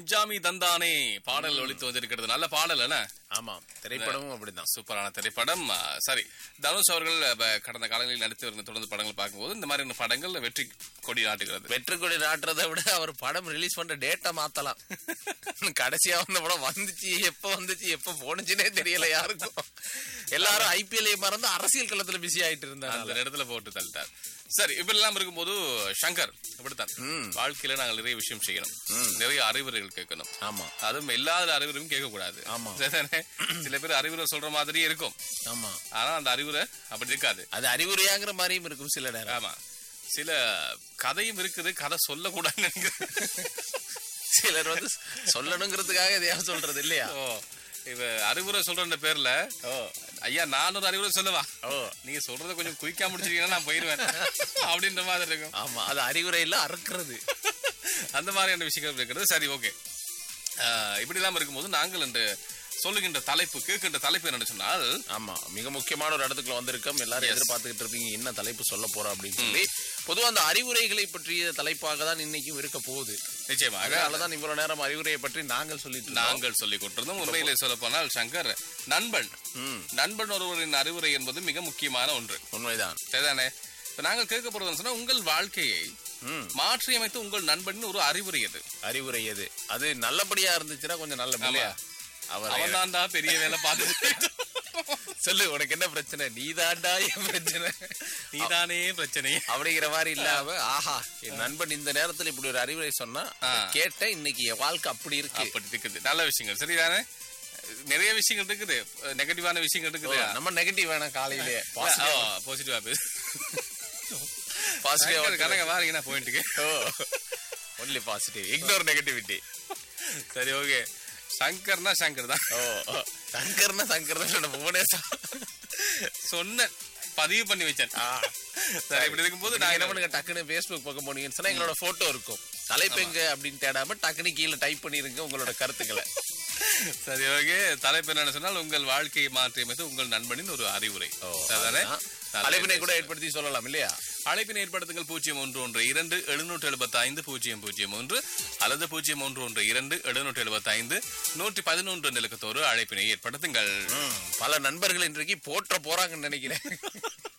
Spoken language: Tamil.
அஞ்சாமி தந்தானே பாடல் ஒழித்து வந்திருக்கிறது நல்ல பாடல் என்ன ஆமாம் திரைப்படமும் அப்படிதான் சூப்பரான திரைப்படம் ஆ, சரி தனுஷ் அவர்கள் அ, கடந்த காலங்களில் நடித்து வருகிற தொடர்ந்து படங்கள் பார்க்கும்போது இந்த மாதிரியான படங்கள் வெற்றி கொடி நாட்டுகிறது வெற்றுக்கொடி நாட்டுறதை விட அவர் படம் ரிலீஸ் பண்ற டேட்டா மாத்தலாம் கடைசியா வந்த படம் வந்துச்சு எப்ப வந்துச்சு எப்ப போனுச்சுன்னே தெரியல யாருக்கும் எல்லாரும் ஐபிஎல் மறந்து அரசியல் களத்துல பிஸி ஆயிட்டு இருந்தாங்க அந்த இடத்துல போட்டு தள்ளிட்டார் சரி இப்ப எல்லாம் இருக்கும்போது சங்கர் இப்படித்தான் வாழ்க்கையில நாங்கள் நிறைய விஷயம் செய்யணும் நிறைய அறிவுரைகள் கேட்கணும் ஆமா அதுவும் எல்லா அறிவுரையும் கேட்க கூடாது ஆமா. சரிதானே? சில பேர் அறிவுரை சொல்ற மாதிரியே இருக்கும் ஆமா ஆனா அந்த அறிவுரை அப்படி இருக்காது அது அறிவுரையாங்கிற மாதிரியும் இருக்கும் சில நேரம் ஆமா சில கதையும் இருக்குது கதை சொல்லக்கூடாதுன்னு நினைக்கிறேன் சிலர் வந்து சொல்லணுங்கிறதுக்காக எதையாவது சொல்றது இல்லையா ஓ இவ அறிவுரை சொல்ற பேர்ல ஓ ஐயா நான் ஒரு அறிவுரை சொல்லவா ஓ நீங்க சொல்றத கொஞ்சம் குயிக்கா முடிச்சிட்டீங்கன்னா நான் போயிருவேன் அப்படின்ற மாதிரி இருக்கும் ஆமா அது அறிவுரை இல்ல அறுக்கிறது அந்த மாதிரியான விஷயங்கள் இருக்கிறது சரி ஓகே இப்படி இல்லாம இருக்கும்போது நாங்கள் என்று சொல்லுகின்ற தலைப்பு கேட்கின்ற தலைப்பு என்னன்னு சொன்னால் ஆமா மிக முக்கியமான ஒரு இடத்துக்குள்ள வந்திருக்கோம் எல்லாரும் எதிர்பார்த்துக்கிட்டு இருப்பீங்க என்ன தலைப்பு சொல்ல போறோம் அப்படின்னு சொல்லி பொதுவா அந்த அறிவுரைகளை பற்றிய தலைப்பாக தான் இன்னைக்கும் இருக்க போகுது நிச்சயமாக அதனாலதான் இவ்வளவு நேரம் அறிவுரையை பற்றி நாங்கள் சொல்லிட்டு இருந்தோம். நாங்கள் சொல்லிக் கொண்டிருந்தோம் உண்மையிலே சொல்ல போனால் சங்கர் நண்பன் ம், நண்பன் ஒருவரின் அறிவுரை என்பது மிக முக்கியமான ஒன்று உண்மைதான் சரிதானே இப்ப நாங்கள் கேட்க போறதுன்னு சொன்னா உங்கள் வாழ்க்கையை ம், மாற்றி அமைத்து உங்கள் நண்பன் ஒரு அறிவுரை அது அறிவுரை எது அது நல்லபடியா இருந்துச்சுன்னா கொஞ்சம் நல்ல இல்லையா அவர் அவன் தான்டா பெரிய வேலை பார்த்து சொல்லு உனக்கு என்ன பிரச்சனை நீதாண்டா என் பிரச்சனை நீதானே பிரச்சனை அப்படிங்கிற மாதிரி இல்லாம ஆஹா என் நண்பன் இந்த நேரத்துல இப்படி ஒரு அறிவுரை சொன்னா அதை கேட்டேன் இன்னைக்கு என் வாழ்க்கை அப்படி இருக்கு அப்படி இருக்குது நல்ல விஷயங்கள் சரிதானே நிறைய விஷயங்கள் இருக்குது நெகட்டிவான விஷயங்கள் இருக்குது நம்ம நெகட்டிவ் வேணாம் காலையிலேயே பாசிட்டிவா பேசு பாசிட்டிவ் கணக்க வாரீங்கன்னா பாயிண்ட்டுக்கு ஒன்லி பாசிட்டிவ் இக்னோர் நெகட்டிவிட்டி சரி ஓகே சங்கர்னா சங்கர் தான் ஓ ஓ. சங்கர்னா சங்கர் தான் சொன்ன புவனேசா சொன்ன பதிவு பண்ணி வச்சேன் ஆ. சரி இப்படி இருக்கும்போது நீங்க நான் என்ன பண்ணுங்க டக்குன்னு Facebook பக்கம் போனீங்கன்னு சொன்னா எங்களோட போட்டோ இருக்கும் தலைப்பு எங்க அப்படின்னு தேடாம டக்குன்னு கீழே டைப் பண்ணிருங்க உங்களோட கருத்துக்களை சரி ஓகே தலைப்பு என்னன்னு சொன்னால் உங்கள் வாழ்க்கையை மாற்றி அமைத்து உங்கள் நண்பனின் ஒரு அறிவுரை சரிதானே அழைப்பினை கூட ஏற்படுத்தி சொல்லலாம் இல்லையா அழைப்பினை ஏற்படுத்துங்கள் பூஜ்ஜியம் ஒன்று ஒன்று இரண்டு எழுநூற்று எழுபத்தி ஐந்து பூஜ்ஜியம் பூஜ்ஜியம் ஒன்று அல்லது பூஜ்ஜியம் ஒன்று ஒன்று இரண்டு எழுநூற்று எழுபத்தி ஐந்து நூற்றி பதினொன்று நிலக்கத்தோடு அழைப்பினை ஏற்படுத்துங்கள் ம், பல நண்பர்கள் இன்றைக்கு போற்ற போறாங்கன்னு நினைக்கிறேன்